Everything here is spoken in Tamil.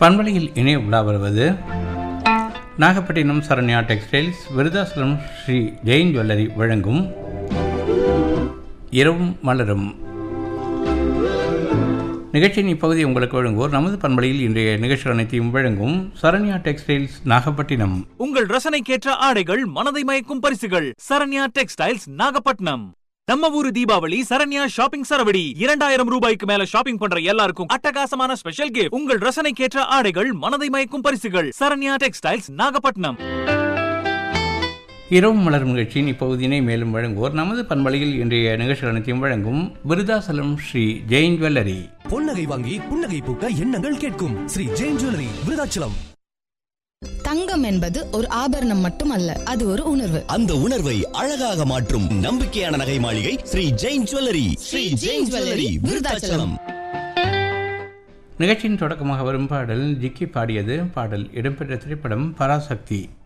பண்பலையில் இணைய உலா வருவது நாகப்பட்டினம் சரண்யா டெக்ஸ்டைல்ஸ் விருதாசலம் ஸ்ரீ ஜெயின் ஜுவல்லரி வழங்கும் இரவும் மலரும் நிகழ்ச்சியின் இப்பகுதி உங்களுக்கு வழங்குவோர் நமது பண்பலையில் இன்றைய நிகழ்ச்சிகள் அனைத்தையும் வழங்கும் சரண்யா டெக்ஸ்டைல்ஸ் நாகப்பட்டினம் உங்கள் ரசனைக்கேற்ற ஆடைகள் மனதை மயக்கும் பரிசுகள் சரண்யா டெக்ஸ்டைல்ஸ் நாகப்பட்டினம் நம்ம ஊரு தீபாவளி சரண்யா ஷாப்பிங் சரவடி இரண்டாயிரம் ரூபாய்க்கு மேல ஷாப்பிங் பண்ற எல்லாருக்கும் அட்டகாசமான ஸ்பெஷல் கிஃப்ட் உங்கள் ரசனைக்கேற்ற ஆடைகள் மனதை மயக்கும் பரிசுகள் சரண்யா டெக்ஸ்டைல்ஸ் நாகப்பட்டினம் இரவும் மலரும் நிகழ்ச்சியின் இப்பகுதியினை மேலும் வழங்குவோர் நமது பண்பலையில் இன்றைய நிகழ்ச்சிகள் அனைத்தையும் வழங்கும் விருதாசலம் ஸ்ரீ ஜெயின் ஜுவல்லரி பொன்னகை வாங்கி புன்னகை பூக்க எண்ணங்கள் கேட்கும் ஸ்ரீ ஜெயின் ஜுவல்லரி விருதாச்சலம் தங்கம் என்பது ஒரு ஆபரணம் மட்டுமல்ல அது ஒரு உணர்வு அந்த உணர்வை அழகாக மாற்றும் நம்பிக்கையான நகை மாளிகை ஸ்ரீ ஜெயின் ஜுவல்லரி ஸ்ரீ ஜெயின் ஜுவல்லரி விருதாச்சலம் நிகழ்ச்சியின் தொடக்கமாக வரும் பாடல் ஜிக்கி பாடியது பாடல் இடம்பெற்ற திரைப்படம் பராசக்தி